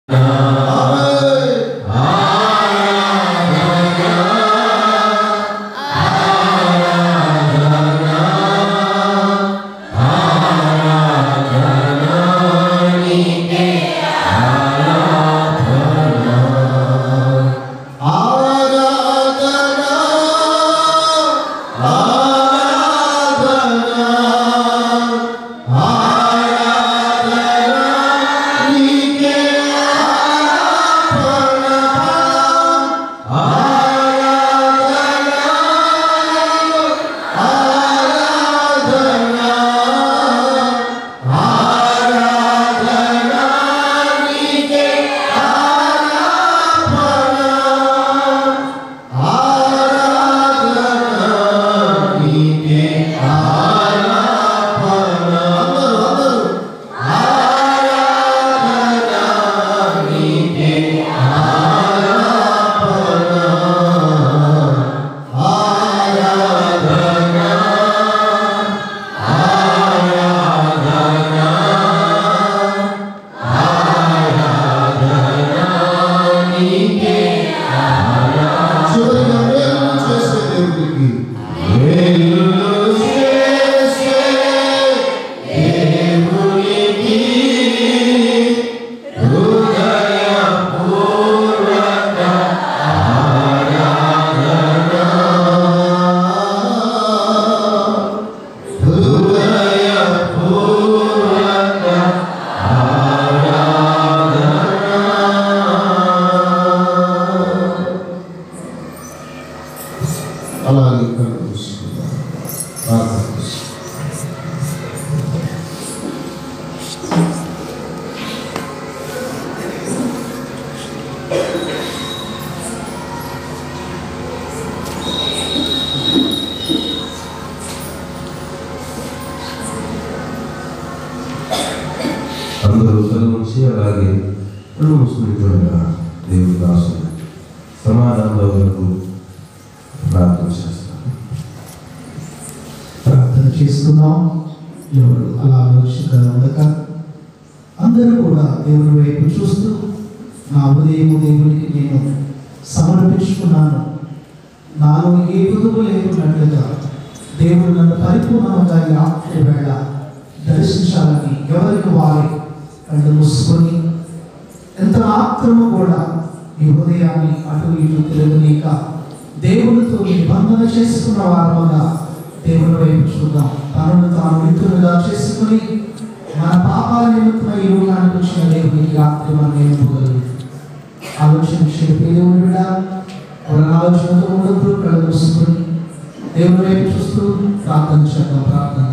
చివరిగా మేలు చేసే దేవుడికి మేలు చేసే దేవునికి హృదయపూర్వక ఆరాధన. హృదయపూర్వక ఆరాధన. అలాగే కళ్ళు మూసుకుందాం. ప్రార్థన చేసుకుందాం. అందరూ తల నుంచి అలాగే కళ్ళు మూసుకుంటుండగా దేవుని దాసులు సమాధానంలో వరకు ప్రార్థన చేస్తారు ప్రార్థన చేసుకుందాం ఎవరు అలా ఆలోచనగా ఉండక అందరూ కూడా దేవుని వైపు చూస్తూ నా ఉదయం దేవునికి నేను సమర్పించుకున్నాను నాలో ఏ కుదుపు లేకున్నట్లుగా దేవుడు నన్ను పరిపూర్ణంగా ఈ రాత్రి వేళ దర్శించాలని ఎవరికి వారి కళ్ళు మూసుకొని ఎంత మాత్రము కూడా ఈ హృదయాన్ని అటు ఇటు తిరగనీక దేవునితో నిబంధన చేసుకున్న వారముగా దేవుని వైపు చూద్దాం తనను తాను మిత్రులుగా చేసుకుని మన పాపాల నిమిత్తమై ఈ లోకానికి వచ్చిన దేవునికి రాత్రి మనం నేర్పుగలరు ఆలోచన చెప్పే దేవుని బిడ్డ ఎవరి ఆలోచనతో ఉండదు కళ్ళు మూసుకొని దేవుని వైపు చూస్తూ ప్రార్థన చేద్దాం ప్రార్థన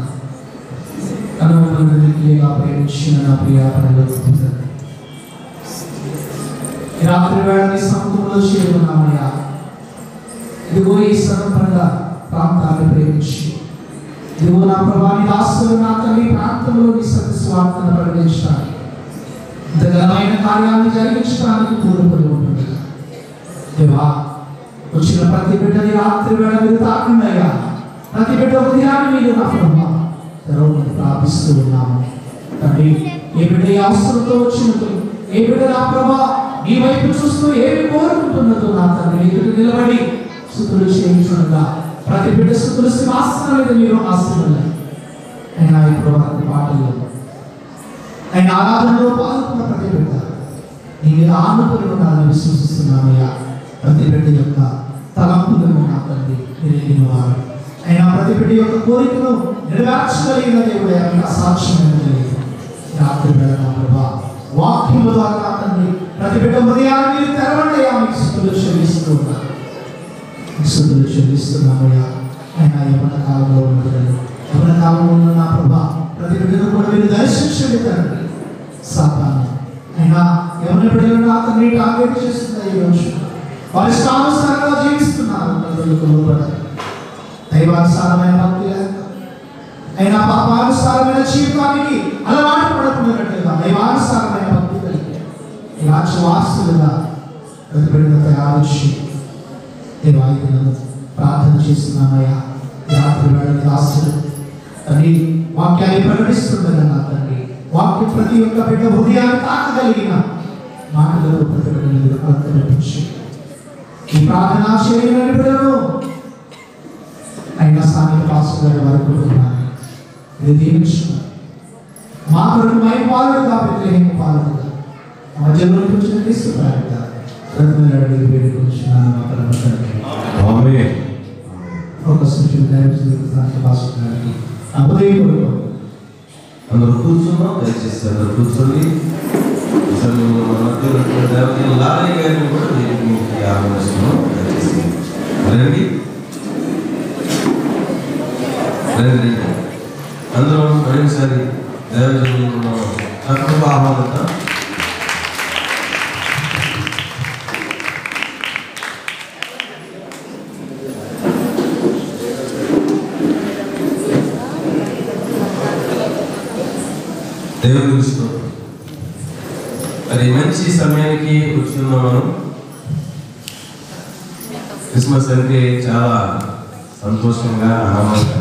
కనుమరుగా ప్రేమించిన నా ప్రియ పనులకు ఈ రాత్రి వేళ నీ సముద్రంలో చేరుకున్నామయ్యా ఇదిగో ఈ సరపండ ప్రాంతాన్ని ప్రేమించి ఇదిగో నా ప్రభాని దాసులు నా తల్లి ప్రాంతంలో నీ సత్య స్వార్థను ప్రకటించడానికి ఇంత ఘనమైన కార్యాన్ని జరిగించడానికి కూడుకొని ఉంటుంది దేవా వచ్చిన ప్రతి బిడ్డని రాత్రి వేళ మీరు తాకండి అయ్యా ప్రతి బిడ్డ ఉదయాన్ని మీరు నా ప్రభా తెరవమని ప్రార్థిస్తూ ఉన్నాము తండ్రి ఏ బిడ్డ ఈ అవసరంతో వచ్చినట్టు ఏ బిడ్డ నా ప్రభా నీ వైపు చూస్తూ ఏమి కోరుకుంటున్నదో నా తండ్రి ఎదురు నిలబడి స్థుతులు చేయించుండగా ప్రతి బిడ్డ స్థుతులు సింహాసనం మీద మీరు ఆశీర్వదించండి అయినా ఈ ప్రభా పాటలు ఆయన ఆరాధనలో పాల్గొన్న ప్రతి బిడ్డ నీ మీద ఆనుకుని ఉండాలని విశ్వసిస్తున్నామయ్యా ప్రతి బిడ్డ యొక్క తలంపులను నా తండ్రి ఎరిగిన వారు అయినా ప్రతి బిడ్డ యొక్క కోరికను నెరవేర్చగలిగిన దేవుడే ఆయన సాక్ష్యమైన తెలియదు రాత్రి వేళ నా ప్రభా వాక్యము ద్వారా నా తండ్రి ప్రతి బిడ్డ హృదయాన్ని మీరు తెరవండి అయ్యా మీకు స్థుతులు చెల్లిస్తూ ఉన్నారు స్థుతులు చెల్లిస్తున్నామయ్యా ఆయన యవన కాలంలో ఉన్నదని యవన కాలంలో ఉన్న నా ప్రభా ప్రతి బిడ్డను కూడా మీరు దర్శించండి తండ్రి సాతాను అయినా యవన బిడ్డలను నా తండ్రి టార్గెట్ చేస్తుంది ఈ రోజు వారి ఇష్టానుసారంగా జీవిస్తున్నారు ప్రజలకు లోబడాలి దైవానుసారమైన భక్తి లేక అయినా పాపానుసారమైన జీవితానికి అలవాటు పడకుండానట్లుగా దైవానుసారమైన భక్తి కలిగి రాజవాసులుగా ప్రతి బిడ్డను తయారు చేయి దేవాయులను ప్రార్థన చేస్తున్నామయ్యా ఈ రాత్రి వేళ దాసులు తండ్రి వాక్యాన్ని ప్రకటిస్తుండగా నా తండ్రి వాక్యం ప్రతి ఒక్క బిడ్డ హృదయాన్ని తాకగలిగిన మాట ఆత్మతో ప్రతిబింబించి అనుగ్రహించి ఈ ప్రార్థన చేయని బిడ్డలను అయినా స్థానిక పాస్టర్ గారి వారి కుటుంబాన్ని ఇది దీవించుకున్నారు మా కొరకు మై పాలుగా పెట్టలేని పాలుగా మధ్యలో కూర్చొని తీసుకురాక ప్రతిమలాడి వేడుకొచ్చున్నాను మా పరమ తండ్రి ఆమేన్. ఒక సూచన దయచేసి స్థానిక పాస్టర్ గారికి నా హృదయపూర్వక అందరూ కూర్చున్నాం దయచేసి అందరూ కూర్చొని ఈ సమయంలో మన మధ్యలో ఉన్నటువంటి దేవతలు లాలయ్య గారిని కూడా దీనికి ఆహ్వానిస్తున్నాం దయచేసి రండి రండి రండి అందరూ మరొకసారి దేవతలు తక్కువ ఆహ్వానిద్దాం దేవుని స్తోత్రం. మరి మంచి సమయానికి కూర్చున్నాం మనం క్రిస్మస్ అంటే చాలా సంతోషంగా ఆనందంగా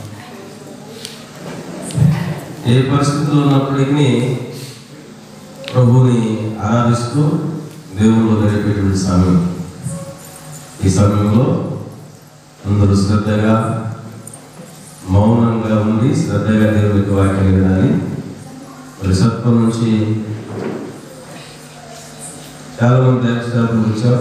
ఏ పరిస్థితుల్లో ఉన్నప్పటికీ ప్రభుని ఆరాధిస్తూ దేవుళ్ళు గడిపేటువంటి సమయం ఈ సమయంలో అందరూ శ్రద్ధగా మౌనంగా ఉండి శ్రద్ధగా దేవునికి వాక్యం వినాలి మరి సత్వం నుంచి చాలా మంది దేవస్థానం వచ్చారు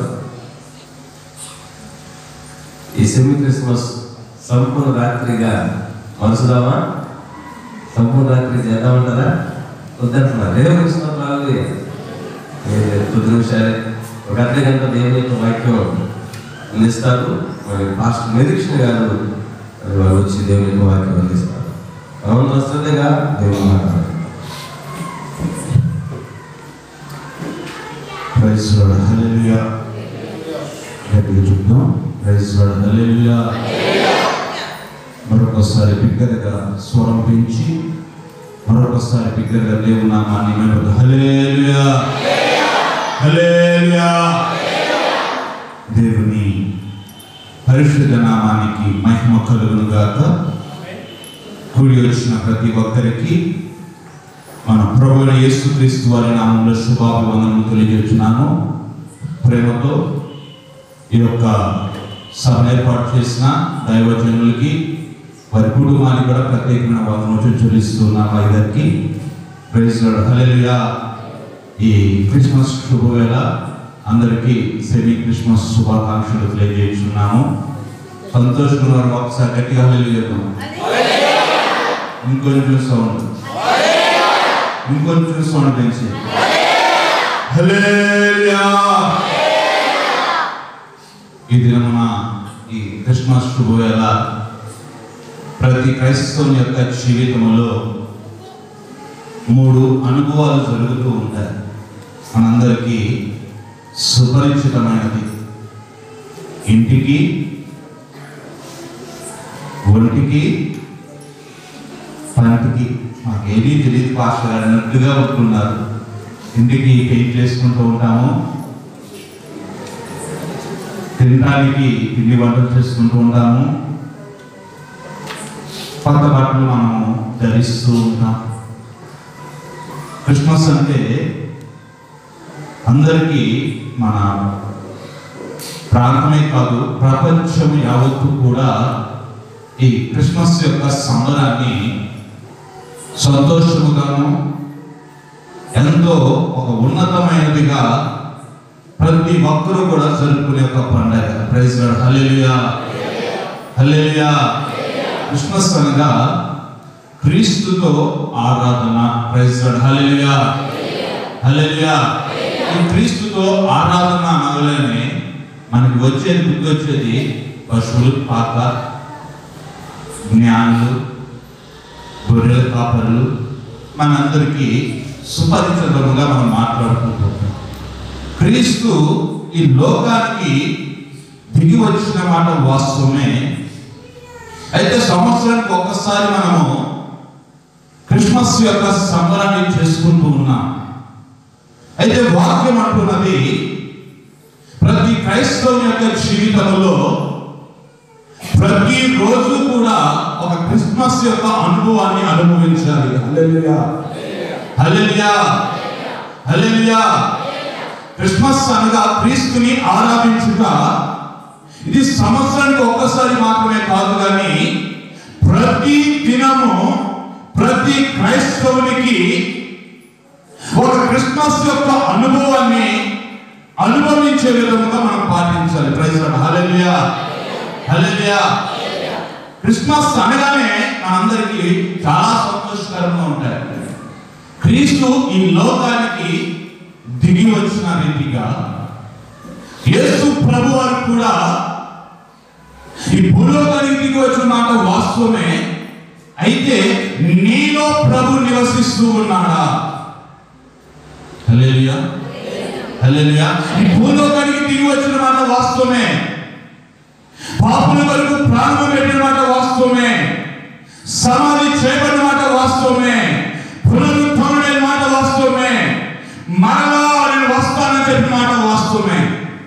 ఈ సెమీ క్రిస్మస్ సంపూర్ణ రాత్రిగా మనసుదామా సంపూర్ణ రాత్రి చేద్దామంటారా వద్దంటున్నా దేవుని స్తోత్రాలు కొద్ది నిమిషాలే ఒక అర్ధ గంట దేవుని యొక్క వాక్యం అందిస్తారు మరి పాస్టర్ నిరీక్షణ గారు మరి వారు వచ్చి దేవుని యొక్క వాక్యం అందిస్తారు మనమంతా శ్రద్ధగా దేవుని మాట్లాడాలి ప్రైజ్ లార్డ్ హల్లెలూయా గట్టిగా చెప్తాం ప్రైజ్ లార్డ్ హల్లెలూయా మరొకసారి బిగ్గరగా స్వరం పెంచి మరొకసారి బిగ్గరగా దేవుని నామాన్ని మేము హల్లెలూయా హల్లెలూయా దేవుని పరిశుద్ధ నామానికి మహిమ కలుగును గాక కూడి వచ్చిన ప్రతి ఒక్కరికి మన ప్రభువైన యేసుక్రీస్తు వారి నామంలో శుభాభివందనం తెలియజేస్తున్నాను ప్రేమతో ఈ యొక్క సభను ఏర్పాటు చేసిన దైవజనులకి వారి కుటుంబానికి కూడా ప్రత్యేకమైన వందనం చెల్లిస్తున్నాను వారి ప్రైజ్ హలెలుయా ఈ క్రిస్మస్ శుభవేళ అందరికీ సెమీ క్రిస్మస్ శుభాకాంక్షలు తెలియజేస్తున్నాము సంతోషంగా ఉన్నారు ఒకసారి గట్టిగా హల్లెలూయా చెప్తాం ఇంకొంచెం సౌండ్ ఇంకొంచెం సౌండ్ పెంచి హల్లెలూయా ఈ దినమున ఈ క్రిస్మస్ శుభవేళ ప్రతి క్రైస్తవుని యొక్క జీవితంలో మూడు అనుభవాలు జరుగుతూ ఉంటాయి మనందరికీ సుపరిచితమైనది ఇంటికి ఒంటికి పంటికి మాకేమీ తెలియదు పాస్టర్ గారు అన్నట్టుగా ఉంటున్నారు ఇంటికి పెయింట్ చేసుకుంటూ ఉంటాము తినడానికి పిండి వంటలు చేసుకుంటూ ఉంటాము కొత్త బట్టలు మనము ధరిస్తూ ఉంటాం క్రిస్మస్ అంటే అందరికీ మన ప్రాంతమే కాదు ప్రపంచం యావత్తు కూడా ఈ క్రిస్మస్ యొక్క సంబరాన్ని సంతోషముగాను ఎంతో ఒక ఉన్నతమైనదిగా ప్రతి ఒక్కరూ కూడా జరుపుకునే ఒక పండగ praise Lord hallelujah hallelujah Christmas అనగా క్రీస్తుతో ఆరాధన ప్రైజ్ లార్డ్ హల్లెలూయా హల్లెలూయా ఈ క్రీస్తుతో ఆరాధన అనగానే మనకి వచ్చేది గుర్తొచ్చేది పశువులు పాక జ్ఞానులు గొర్రెల కాపరులు మనందరికీ సుపరిచితముగా మనం మాట్లాడుకుంటుంటాం క్రీస్తు ఈ లోకానికి దిగి వచ్చిన మాట వాస్తవమే అయితే సంవత్సరానికి ఒక్కసారి మనము క్రిస్మస్ యొక్క సంబరాన్ని చేసుకుంటూ ఉన్నాం అయితే వాక్యం అంటున్నది ప్రతి క్రైస్తవుని యొక్క జీవితంలో ప్రతి రోజు కూడా ఒక క్రిస్మస్ యొక్క అనుభవాన్ని అనుభవించాలి హల్లెలూయా హల్లెలూయా హల్లెలూయా క్రిస్మస్ అనగా క్రీస్తుని ఆరాధించుట ఇది సంవత్సరానికి ఒక్కసారి మాత్రమే కాదు కానీ ప్రతి దినము ప్రతి క్రైస్తవునికి ఒక క్రిస్మస్ యొక్క అనుభవాన్ని అనుభవించే విధముగా మనం పాటించాలి ప్రైజ్ హల్లెలూయా హల్లెలూయా క్రిస్మస్ అనగానే మనందరికీ చాలా సంతోషకరంగా ఉంటాయి క్రీస్తు ఈ లోకానికి దిగి వచ్చిన రీతిగా యేసు ప్రభు వారు కూడా ఈ భూలోకానికి దిగి వచ్చిన మాట వాస్తవమే అయితే నీలో ప్రభు నివసిస్తూ ఉన్నాడా హల్లెలూయా హల్లెలూయా ఈ భూలోకానికి దిగి వచ్చిన మాట వాస్తవమే పాపుల వరకు ప్రాణం పెట్టిన మాట వాస్తవమే సమాధి చేయబడిన మాట వాస్తవమే పునరుద్ధరణమైన మాట వాస్తవమే మరలా నేను వస్తానని చెప్పిన మాట వాస్తవమే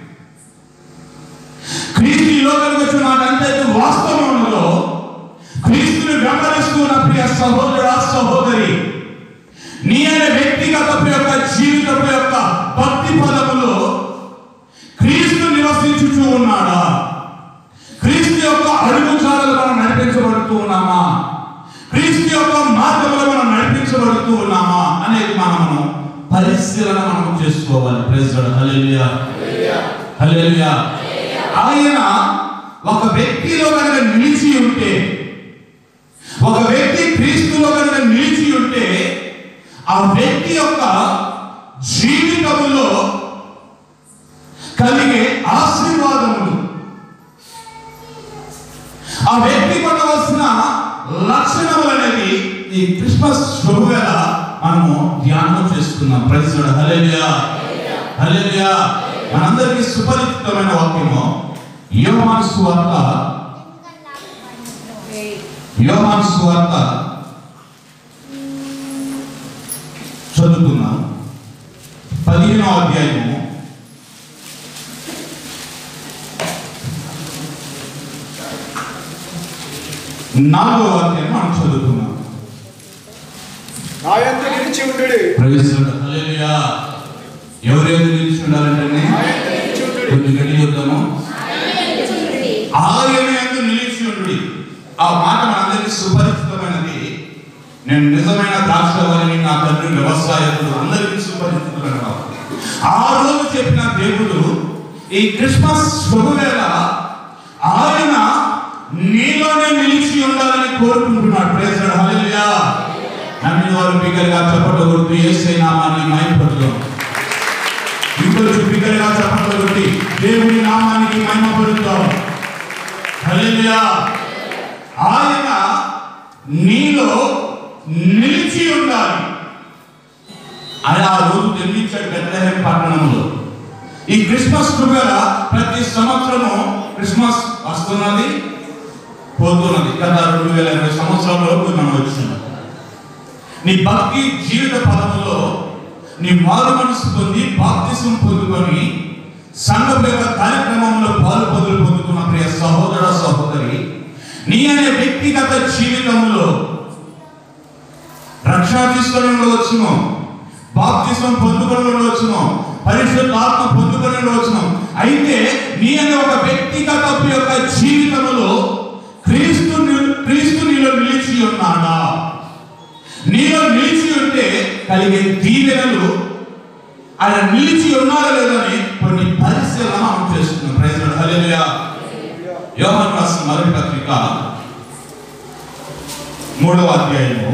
క్రీస్తు ఈ లోకానికి వచ్చిన మాట ఎంతైతే వాస్తవం ఉన్నదో క్రీస్తుని వెంబడిస్తూ ఉన్న ప్రియ సహోదర సహోదరి నీ అనే వ్యక్తిగత యొక్క జీవితపు యొక్క భక్తి పదములో క్రీస్తు నివసించుచూ ఉన్నాడా క్రీస్తు యొక్క అడుగు జాడలు మనం నడిపించబడుతూ ఉన్నామా క్రీస్తు యొక్క మార్గంలో మనం నడిపించబడుతూ ఉన్నామా అనేది మనము పరిశీలన మనం చేసుకోవాలి ప్రెసిడెంట్ హల్లెలూయా హల్లెలూయా ఆయన ఒక వ్యక్తిలో కనుక నిలిచి ఉంటే ఒక వ్యక్తి క్రీస్తులో కనుక నిలిచి ఉంటే ఆ వ్యక్తి యొక్క జీవితంలో కలిగే ఆశీర్వాదములు ఆ వ్యక్తి పొందవలసిన లక్షణములు అనేది ఈ క్రిస్మస్ శుభవేళ మనము ధ్యానం చేస్తున్నాం ప్రజలు హలేలియా హలేలియా మనందరికీ సుపరిచితమైన వాక్యము యోహాను సువార్త యోహాను సువార్త చదువుతున్నాం పదిహేనో అధ్యాయము నాలుగో వాక్యాన్ని మనం చదువుతున్నాం నా యొక్క నిలిచి ఉండుడి ప్రవేశించండి హల్లెలూయా ఎవరు ఎవరు నిలిచి ఉండాలంటే నా యొక్క నిలిచి ఉండుడి కొంచెం గట్టి చూద్దాము ఆయన ఎందు నిలిచి ఉండు ఆ మాట మనందరికీ సుపరిచితమైనది నేను నిజమైన ద్రాక్షవారిని నా తండ్రి వ్యవసాయకుడు అందరికీ సుపరిచితమైన మాట. ఆ రోజు చెప్పిన దేవుడు ఈ క్రిస్మస్ శుభవేళ ఆయన నీలోనే నిలిచి ఉండాలని కోరుకుంటున్నాడు ప్రేసడు హల్లెలూయా నమ్మిన వారు బిగ్గరగా చెప్పట్లు కొడుతూ ఏసై నామాన్ని మైపడుతాం ఇంకొంచెం బిగ్గరగా చెప్పట్లు కొట్టి దేవుని నామానికి మహిమపడుతాం హల్లెలూయా ఆయన నీలో నిలిచి ఉండాలి ఆయన ఆ రోజు జన్మించాడు బెత్లెహేం పట్టణంలో ఈ క్రిస్మస్ వేళ ప్రతి సంవత్సరము క్రిస్మస్ వస్తున్నది పోతున్నది గత రెండు వేల ఇరవై సంవత్సరాలలోపు మనం వచ్చినాం నీ భక్తి జీవిత పదములో నీ మారు మనసు పొంది బాప్తిసం పొందుకొని సంఘం యొక్క కార్యక్రమంలో పాలు పొందులు పొందుతున్న ప్రియ సహోదర సహోదరి నీ అనే వ్యక్తిగత జీవితంలో రక్షణ తీసుకొని ఉండవచ్చును బాప్తిసం పొందుకొని ఉండవచ్చును పరిశుద్ధ ఆత్మ పొందుకొని ఉండవచ్చును అయితే నీ అనే ఒక వ్యక్తిగత యొక్క జీవితంలో క్రీస్తు ని- క్రీస్తు నీలో నిలిచి ఉన్నాడా నీలో నిలిచి ఉంటే కలిగే దీవెనలు ఆయన నిలిచి ఉన్నాడో లేదని కొన్ని పరిశీలన మనం చేస్తున్నాం ప్రైజ్ హల్లెలూయా యోహాను రాసిన మొదటి పత్రిక మూడవ అధ్యాయము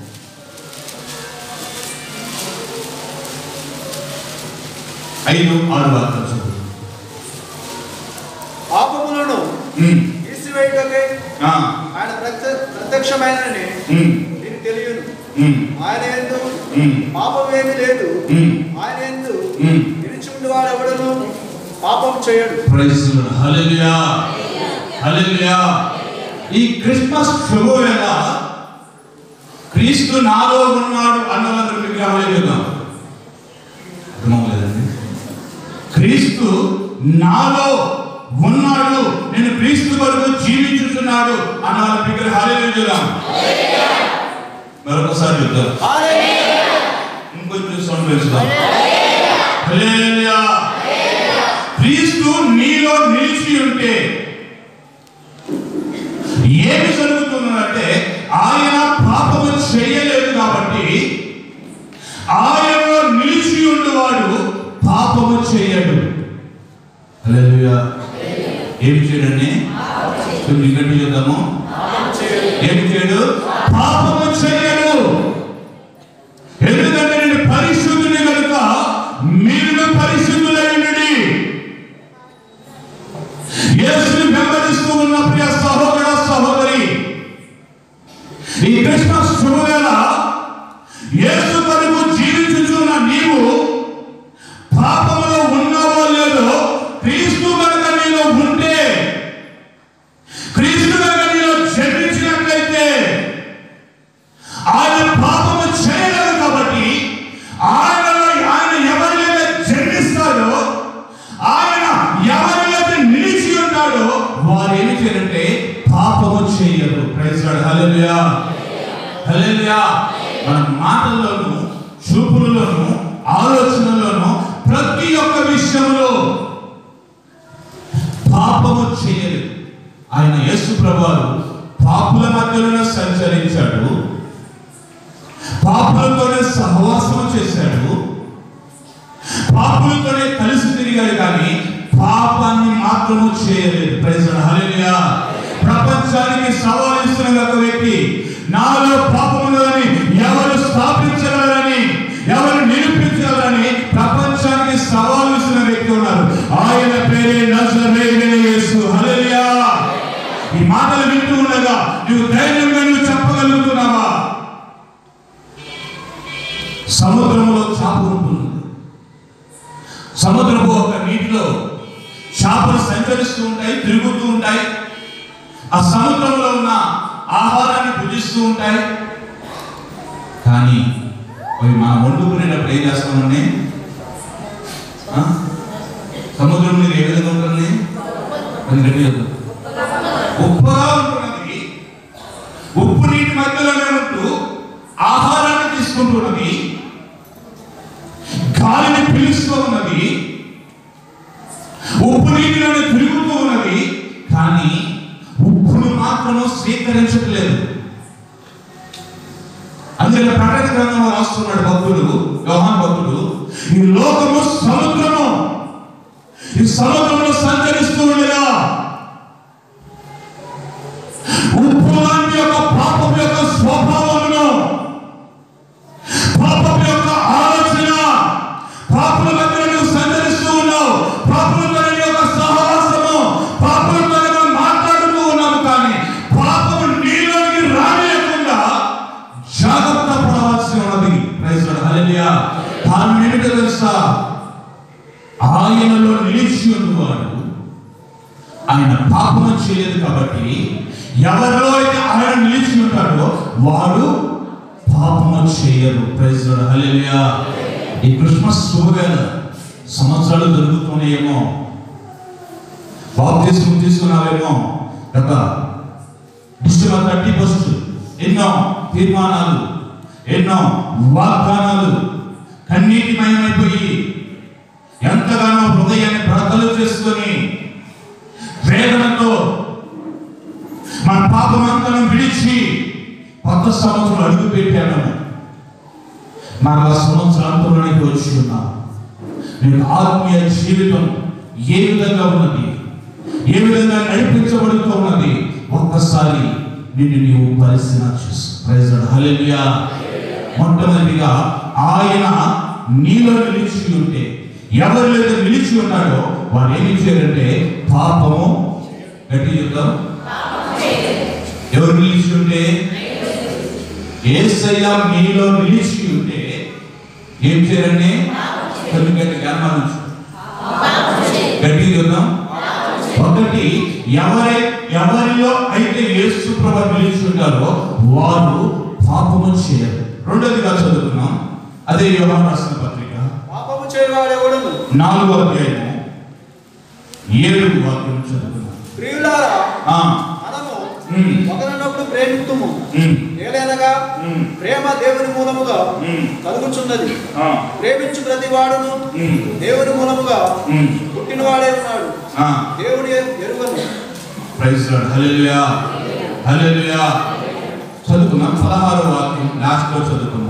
ఐదు ఆరు వాక్యాలు చదువు. పాపములను ఉమ్, తీసివేయుటకై ఆ, ఆయన ప్రత్య- ప్రత్యక్షమైనని ఉమ్, నీకు తెలియను ఉమ్, ఆయన ఎందు ఉమ్, పాపమేమి లేదు ఉమ్, ఆయన ఎందు ఉమ్. నిలిచి ఉండేవాడు ఎవడను పాపం చేయడు ప్రైజ్ లార్డ్. హల్లెలూయా హల్లెలూయా ఈ క్రిస్మస్ శుభవేళ క్రీస్తు నాలో ఉన్నాడు అన్నదందరూ విగ్రహం చెప్తాం అర్థమవులేదండి క్రీస్తు నాలో ఉన్నాడు నేను క్రీస్తు కొరకు జీవించుతున్నాడు అన్న విగ్రహాలే చూద్దాం మరొకసారి చూద్దాం ఇంకొంచెం సౌండ్ పెంచుదాం హల్లెలూయా హల్లెలూయా ఏమి చేయడండి కొన్ని గట్టి చూద్దాము పాపం చేయడు ఏమి చేయడు పాపము చేయడు ఎందుకంటే నేను పరిశుద్ధుని కనుక మీరు పరిశుద్ధులైనడి యేసుని వెంబడిస్తూ ఉన్న ప్రియ సహోదర సహోదరి ఈ క్రిస్మస్ శుభవేళ యేసు కొరకు జీవించుచున్న నీవు పాపములో ఉన్నావో లేదో క్రీస్తు కనుక నీలో ఉంటే క్రీస్తు కనుక నీలో జన్మించినట్లయితే ఆయన పాపము చేయలేదు కాబట్టి ఆయనలో ఆయన ఎవరిలో జన్మిస్తాడో ఆయన ఎవరిలో నిలిచి ఉంటాడో వారు ఏమి చేయాలంటే పాపము చేయరు ప్రైజ్ హల్లెలూయా హల్లెలూయా మన మాటల్లోనూ చూపులలోనూ ఆలోచనలోనూ ప్రతి ఒక్క విషయంలో పాపము చేయలేదు ఆయన యేసు ప్రభువారు పాపుల మధ్యలోనే సంచరించాడు పాపులతోనే సహవాసం చేశాడు పాపులతోనే కలిసి తిరిగాడు కానీ పాపాన్ని మాత్రము చేయలేదు ప్రైజ్ హల్లెలూయా ప్రపంచానికి సవాల్ ఇస్తున్న ఒక వ్యక్తి నాలో పాపములని ఎవరు స్థాపించగలరని ఎవరు నిరూపించాలని ప్రపంచానికి సవాల్ ఇస్తున్న వ్యక్తి ఉన్నారు ఆయన పేరే నజరేయుడైన యేసు హల్లెలూయా ఈ మాటలు వింటూ ఉండగా నువ్వు ధైర్యంగా నువ్వు చెప్పగలుగుతున్నావా సముద్రంలో చాప ఉంటుంది సముద్రపు ఒక నీటిలో చేపలు సంచరిస్తూ ఉంటాయి తిరుగుతూ ఉంటాయి ఆ సముద్రంలో ఉన్న ఆహారాన్ని భుజిస్తూ ఉంటాయి కానీ అవి మనం వండుకునేటప్పుడు ఏం చేస్తామండి ఆ? సముద్రం మీద ఏ విధంగా ఉంటుంది అది గట్టి చెప్తాం. ఉప్పుగా ఉంటున్నది ఉప్పు నీటి మధ్యలోనే ఉంటూ ఆహారాన్ని తీసుకుంటున్నది గాలిని పీలుస్తూ ఉన్నది ఉప్పు నీటిలోనే తిరుగుతూ ఉన్నది కానీ ఉప్పును మాత్రము స్వీకరించట్లేదు అందులో ప్రకటన గ్రంథంలో రాస్తున్నాడు భక్తుడు యోహాన్ భక్తుడు ఈ లోకము సముద్రము ఈ సముద్రంలో సంచరిస్తూ ఉండగా ఉప్పు లాంటి యొక్క పాపం యొక్క స్వభావమును పాపం యొక్క ఆలోచన పాపుల మధ్య నువ్వు సంచరిస్తూ ఉన్నావు పాపులతో నీ యొక్క సహవాసము పాపులతో నువ్వు మాట్లాడుతూ ఉన్నావు కానీ పాపము నీలోకి రానియకుండా జాగ్రత్త పడవలసి ఉన్నది ప్రైజ్ హల్లెలూయా కారణం ఏమిటో తెలుసా ఆయనలో నిలిచి ఉన్నవాడు ఆయన పాపము చేయలేదు కాబట్టి ఎవరిలో అయితే ఆయన నిలిచి ఉంటాడో వాడు పాపము చేయరు ప్రైజ్ హల్లెలూయా ఈ క్రిస్మస్ శుభవేళ సంవత్సరాలు జరుగుతున్నాయేమో బాప్తిస్మం తీసుకున్నావేమో ఒక డిసెంబర్ థర్టీ ఫస్ట్ ఎన్నో తీర్మానాలు ఎన్నో వాగ్దానాలు కన్నీటిమయమైపోయి ఎంతగానో హృదయాన్ని బ్రతలు చేసుకొని వేదనతో మన పాపమంతను విడిచి కొత్త సంవత్సరం అడుగు పెట్టాను మరలా సంవత్సరాంతంలోనికి వచ్చి ఉన్నాను నేను ఆత్మీయ జీవితం ఏ విధంగా ఉన్నది ఏ విధంగా నడిపించబడుతూ ఉన్నది ఒక్కసారి నిన్ను నీవు పరిశీలన చేసు ప్రైజ్ హల్లెలూయా మొట్టమొదటిగా ఆయన నీలో నిలిచి ఉంటే ఎవరి మీద నిలిచి ఉన్నాడో వారు ఏమి చేయాలంటే పాపము గట్టి చెప్తాం ఎవరు నిలిచి ఉంటే ఏసయ్య మీలో నిలిచి ఉంటే ఏం చేయాలండి కొన్ని గట్టి జ్ఞానాలు గట్టి చూద్దాం ఒకటి ఎవరై ఎవరిలో అయితే యేసు ప్రభు నిలిచి ఉంటారో వారు పాపము చేయరు రెండోదిగా చదువుతున్నాం అదే యోహాను రాసిన పత్రిక పాపము చేయవాడెవడును నాలుగో అధ్యాయము ఏడు వాక్యం చదువుతున్నాం ప్రియులారా ఆ, మనము ఉమ్, ఒకరినొకడు ప్రేమిత్తుము ఉమ్, ఏలైనగా ఉమ్, ప్రేమ దేవుని మూలముగా ఉమ్, కలుగుచున్నది ఆ, ప్రేమించు ప్రతి వాడును ఉమ్, దేవుని మూలముగా ఉమ్, పుట్టినవాడే ఉన్నాడు ఆ. దేవుని ఎరుగను ప్రైజ్ లార్డ్ హల్లెలూయా హల్లెలూయా చదువుకున్నాం పదహారో వాక్యం లాస్ట్ లో చదువుకున్నాం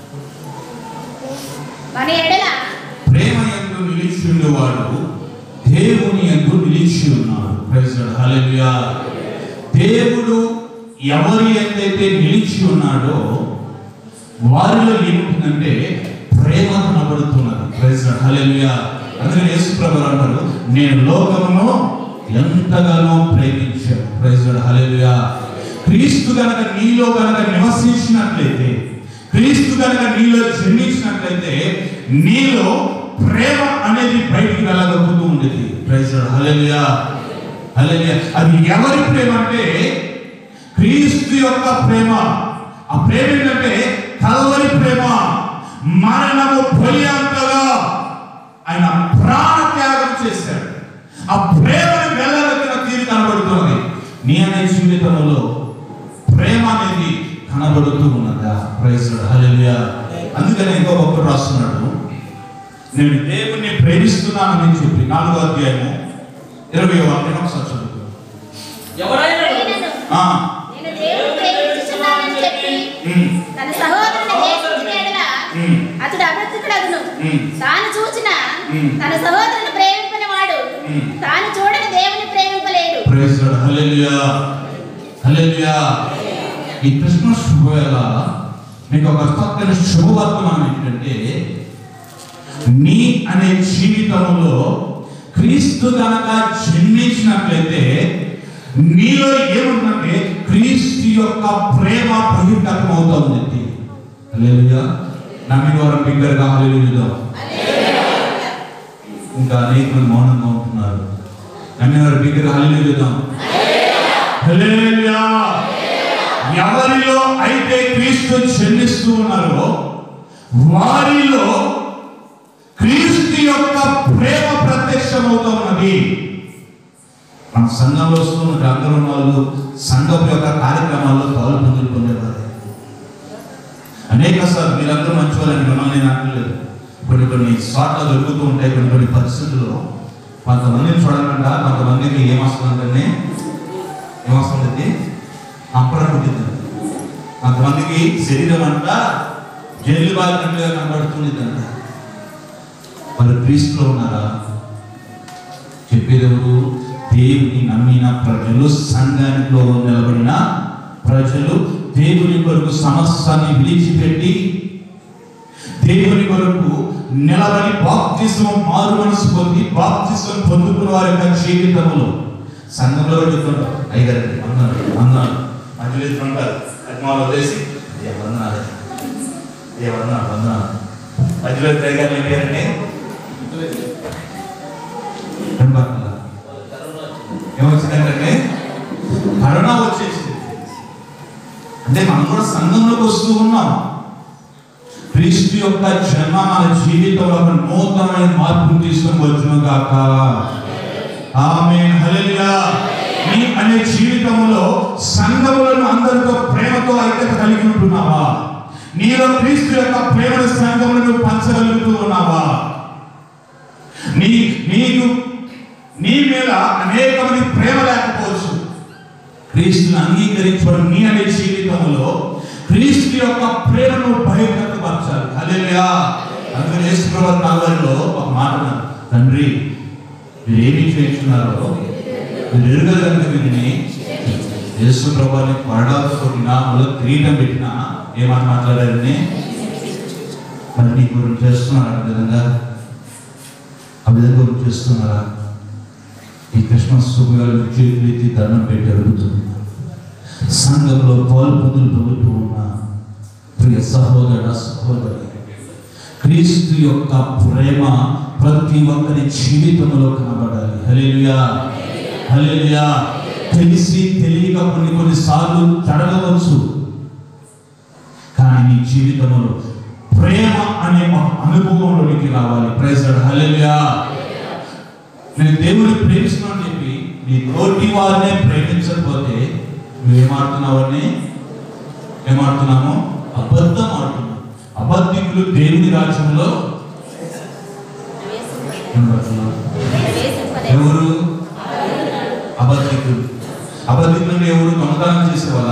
మన ఎడల ప్రేమ యందు నిలిచి ఉండేవాడు దేవుని యందు నిలిచి ఉన్నారు ప్రైజ్ లార్డ్ హల్లెలూయా దేవుడు ఎవరి ఎంతైతే నిలిచి ఉన్నాడో వారిలో ఏముంటుందంటే ప్రేమ కనబడుతున్నది ప్రైజ్ లార్డ్ హల్లెలూయా అందుకని యేసు ప్రభు అంటారు నేను లోకమును ఎంతగానో ప్రేమించాను ప్రైజ్ లార్డ్ హల్లెలూయా క్రీస్తు గనక నీలో గనక నివసించినట్లయితే క్రీస్తు గనక నీలో జన్మించినట్లయితే నీలో ప్రేమ అనేది బయటికి వెళ్ళగలుగుతూ ఉండేది ప్రైజ్ లార్డ్ హల్లెలూయా హల్లెలూయా అది ఎవరి ప్రేమ అంటే క్రీస్తు యొక్క ప్రేమ ఆ ప్రేమ ఏంటంటే కల్వరి ప్రేమ మరణము బలియంతగా ఆయన ప్రాణ త్యాగం చేశాడు ఆ ప్రేమను వెళ్ళగలిగిన తీరు కనబడుతుంది నీ అనే జీవితంలో ప్రేమ అనేది కనబడుతూ ఉన్నదా ప్రైజ్ హల్లెలూయా అందుకని ఇంకో ఒక్కడు రాస్తున్నాడు నేను దేవుణ్ణి ప్రేమిస్తున్నానని చెప్పి నాలుగో అధ్యాయము ఇరవై వాక్యం ఒకసారి చదువుకో ఎవరైనా నేను ఆ, నేను దేవుని ప్రేమించుచున్నానని చెప్పి ఉమ్, తన సహోదరుని ద్వేషించిన యెడల ఉమ్, అతడు అబద్ధికుడగును ఉమ్. తాను చూచిన ఉమ్. తన సహోదరుని ప్రేమింపని వాడు ఉమ్. తాను చూడని దేవుని ప్రేమింపలేడు ప్రైజ్ లార్డ్ హల్లెలూయా హల్లెలూయా ఈ క్రిస్మస్ శుభవేళ మీకు ఒక చక్కని శుభవర్తమానం ఏంటంటే నీ అనే జీవితంలో క్రీస్తు కనుక జన్మించినట్లయితే నీలో ఏముందంటే క్రీస్తు యొక్క ప్రేమ బహిర్గతం అవుతుంది హల్లెలూయా నమ్మిన వారు బిగ్గరగా హల్లెలూయా ఇంకా అనేకులు మౌనంగా ఉంటున్నారు నమ్మిన వారు బిగ్గరగా హల్లెలూయా హల్లెలూయా ఎవరిలో అయితే క్రీస్తు జన్మిస్తూ ఉన్నారో వారిలో క్రీస్తు యొక్క ప్రేమ ప్రత్యక్షమవుతూ ఉన్నది మన సంఘంలో వస్తున్న అందరూ ఉన్న వాళ్ళు సంఘం యొక్క కార్యక్రమాల్లో పాలు పొందులు పొందేవారు అనేక సార్లు మీరందరూ మంచి వాళ్ళని మిమ్మల్ని నేను అనట్లేదు కొన్ని కొన్ని చోట్ల దొరుకుతూ ఉంటాయి కొన్ని కొన్ని పరిస్థితుల్లో కొంతమందిని చూడాలంట కొంతమందికి ఏమొస్తుందంటే ఏమొస్తుంది అంపరం పుట్టింది కొంతమందికి శరీరం అంట జైలు బాగినట్లుగా కనబడుతుంది అంట వాళ్ళు క్రీస్తులో ఉన్నారా చెప్పేదెవరు దేవుని నమ్మిన ప్రజలు సంఘానిలో నిలబడిన ప్రజలు దేవుని కొరకు సమస్యాన్ని విడిచిపెట్టి దేవుని కొరకు నిలబడి బాప్తిసం మారు మనసు పొంది బాప్తిసం పొందుకున్న వారి యొక్క జీవితంలో సంఘంలో చెప్తుంటారు అయ్యగారికి వందనాలు వందనాలు మధ్యలో ఎత్తుంటారు అజ్మాలు వదిలేసి ఏ వందనాలు ఏ వందనాలు వందనాలు మధ్యలో అయ్యగారు ఏం పేరంటే కనబడుతుందా? ఏమొచ్చిందంటే కరోనా వచ్చేసింది అంటే మనం కూడా సంఘంలోకి వస్తూ ఉన్నాం క్రీస్తు యొక్క జన్మ మన జీవితంలో ఒక నూతనమైన మార్పును తీసుకొని వచ్చును గాక ఆమేన్ హల్లెలూయా నీ అనే జీవితంలో సంఘములను అందరితో ప్రేమతో ఐక్యత కలిగి ఉంటున్నావా నీలో క్రీస్తు యొక్క ప్రేమను సంఘములను పంచగలుగుతూ ఉన్నావా నీ నీకు నీ మీద అనేక మంది ప్రేమ లేకపోవచ్చు క్రీస్తుని అంగీకరించడం నీ అనే జీవితంలో క్రీస్తు యొక్క ప్రేమను బహిర్గతపరచాలి హల్లెలూయా అందుకని యేసుప్రభు కాలంలో ఒక మాట అన్నారు. తండ్రి మీరు ఏమి చేస్తున్నారో మీరు ఎరుగదు కనుక వీరిని యేసు ప్రభాని పరడాలు కొట్టినా మళ్ళీ కిరీటం పెట్టినా ఏమాట మాట్లాడారని మరి నీ గురించి చేస్తున్నారా ఆ విధంగా ఆ విధంగా గురించి చేస్తున్నారా ఈ క్రిస్మస్ శుభగాలు చేతులెత్తి దండం పెట్టి అడుగుతుంది సంఘంలో పాల్పొందులు పొందుతూ ఉన్న ప్రియ సహోదర సహోదరి క్రీస్తు యొక్క ప్రేమ ప్రతి ఒక్కరి జీవితంలో కనబడాలి హల్లెలూయా హల్లెలూయా తెలిసి తెలియక కొన్ని కొన్ని సార్లు తడగవచ్చు కానీ నీ జీవితంలో ప్రేమ అనే ఒక అనుభవంలోనికి రావాలి ప్రైజ్ హల్లెలూయా నేను దేవుని ప్రేమిస్తున్నాను చెప్పి నీ తోటి వారినే ప్రేమించకపోతే నువ్వేమాడుతున్నావని ఏమాడుతున్నాము అబద్ధం ఆడుతున్నావు అబద్ధికులు దేవుని రాజ్యంలో ఏమాడుతున్నావు? ఎవరు అబద్ధికులు అబద్ధికులు ఎవరు దొంగతనం చేసేవాళ్ళ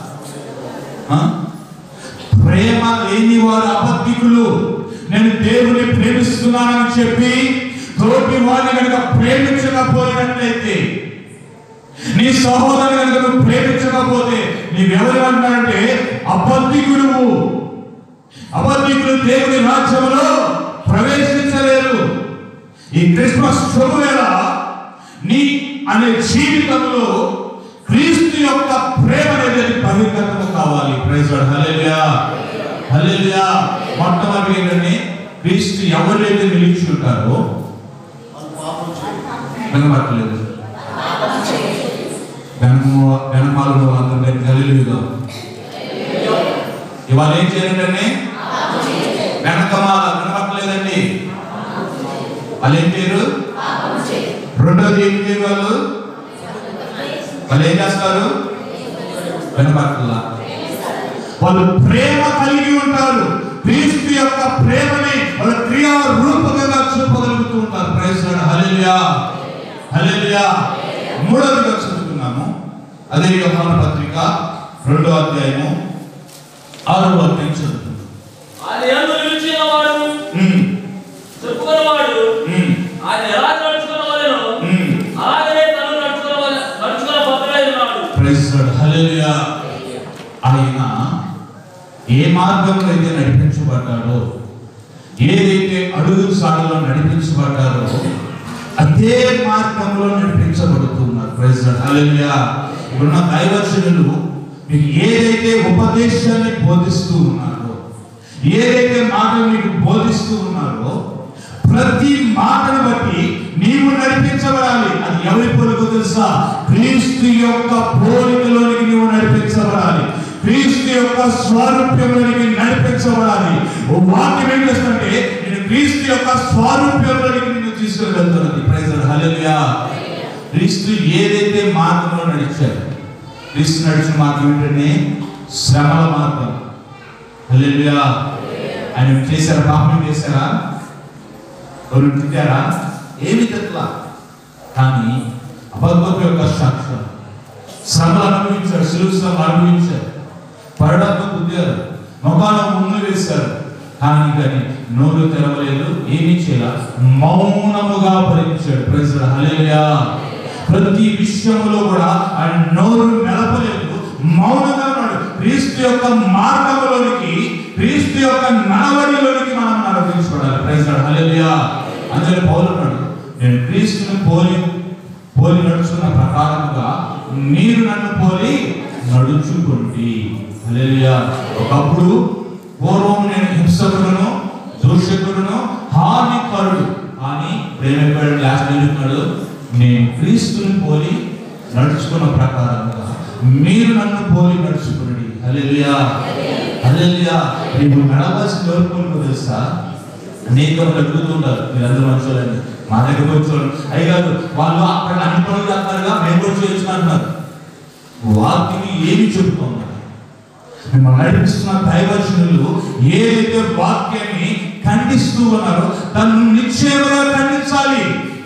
ప్రేమ లేని వారు అబద్ధికులు నేను దేవుని ప్రేమిస్తున్నానని చెప్పి తోటి వారిని కనుక ప్రేమించకపోయినట్లయితే నీ సహోదరుని కనుక నువ్వు ప్రేమించకపోతే నీవెవరు అంటారంటే అబద్ధికుడు అబద్ధికులు దేవుని రాజ్యంలో ప్రవేశించలేరు ఈ క్రిస్మస్ శుభవేళ నీ అనే జీవితంలో క్రీస్తు యొక్క ప్రేమ అనేది బహిర్గతము కావాలి ప్రైజ్ హల్లెలూయా హల్లెలూయా మొట్టమొదటి ఏంటంటే క్రీస్తు ఎవరైతే నిలిచి ఉంటారో వినబట్టలేదు వెనమాలలో అందరినీ గలిలుగా ఇవాళ ఏం చేయాలంటే వెనకమాల వినబట్టలేదండి వాళ్ళు ఏం చేయరు రెండోది ఏం చేయరు వాళ్ళు వాళ్ళు ఏం చేస్తారు వినబట్టలా వాళ్ళు ప్రేమ కలిగి ఉంటారు క్రీస్తు యొక్క ప్రేమని వాళ్ళ క్రియా రూపకంగా చూపగలుగుతూ ఉంటారు ప్రైజ్ హల్లెలూయా హల్లెలూయా మూడవదిగా చదువుతున్నాము అదే యోహాన పత్రిక రెండో అధ్యాయము ఆరో అధ్యాయం చదువుతున్నాం ఆయన యందు నిలిచిన వాడు ఉమ్, చెప్పుకున్నవాడు ఉమ్, ఆయన ఎలా నడుచుకున్నవాడేనో ఉమ్. అలాగనే తను నడుచుకున్న నడుచుకున్న భద్రుడై ఉన్నాడు ప్రైజ్ హల్లెలూయా ఆయన ఏ మార్గంలో అయితే నడిపించబడ్డాడో ఏదైతే అడుగు సాగులో నడిపించబడ్డారో అదే మార్గంలో నడిపించబడుతున్నారు ప్రైజ్ హల్లెలూయా ఇప్పుడున్న దైవజనులు మీకు ఏదైతే ఉపదేశాన్ని బోధిస్తూ ఉన్నారో ఏదైతే మాటలు మీకు బోధిస్తూ ఉన్నారో ప్రతి మాటను బట్టి నీవు నడిపించబడాలి అది ఎవరి పోలికో తెలుసా క్రీస్తు యొక్క పోలికలోనికి నీవు నడిపించబడాలి క్రీస్తు యొక్క స్వారూప్యంలోనికి నడిపించబడాలి ఓ వాక్యం ఏం చేస్తుంటే నేను క్రీస్తు యొక్క స్వారూప్యంలోనికి నిన్ను తీసుకుని వెళ్తున్నది ప్రైజ్ హల్లెలూయా క్రీస్తు ఏదైతే మార్గంలో నడిచారు క్రీస్తు నడిచిన మార్గం ఏంటంటే శ్రమల మార్గం హల్లెలూయా ఆయన చేశారా పాపం చేశారా ఎవరు తిట్టారా ఏమి తిట్టలా కానీ అబద్ధపు యొక్క సాక్ష్యం శ్రమలు అనుభవించారు సులువు శ్రమ అనుభవించారు పరడకు గుద్దారు ముఖాన ముళ్ళు వేశారు కానీ కానీ నోరు తెరవలేదు ఏమీ చేయాల మౌనముగా భరించాడు ప్రజలు హల్లెలూయా ప్రతి విషయంలో కూడా ఆయన నోరు మెలపలేదు మౌనంగా ఉన్నాడు క్రీస్తు యొక్క మార్గంలోనికి క్రీస్తు యొక్క నడవడిలోనికి మనం నడిపించుకోవాలి ప్రైజ్ హల్లెలూయా అందులో పౌలు అన్నాడు నేను క్రీస్తుని పోలి పోలి నడుచుకున్న ప్రకారముగా మీరు నన్ను పోలి నడుచుకోండి హల్లెలూయా ఒకప్పుడు పూర్వం నేను హింసకుడును దూషకుడును హానికరుడు కానీ ప్రేమికుడు లాస్ట్ నిలుపున్నాడు నేను క్రీస్తుని పోలి నడుచుకున్న ప్రకారంగా మీరు నన్ను పోలి నడుచుకోండి హల్లెలూయా హల్లెలూయా నీవు నడవలసిన కోరుకుంటూ తెలుసా నీకు అడుగుతుంటారు మీరు అందరూ మంచోళ్ళని మా దగ్గర వచ్చేవాళ్ళు అయ్యారు వాళ్ళు అక్కడ అన్ని పనులు చేస్తారుగా మేము కూడా చేయొచ్చు అంటున్నారు వాక్యం ఏమి చెబుతున్నారు మిమ్మల్ని నడిపిస్తున్న దైవజనులు ఏదైతే వాక్యాన్ని ఖండిస్తూ ఉన్నారో దాన్ని నిశ్చయముగా ఖండించాలి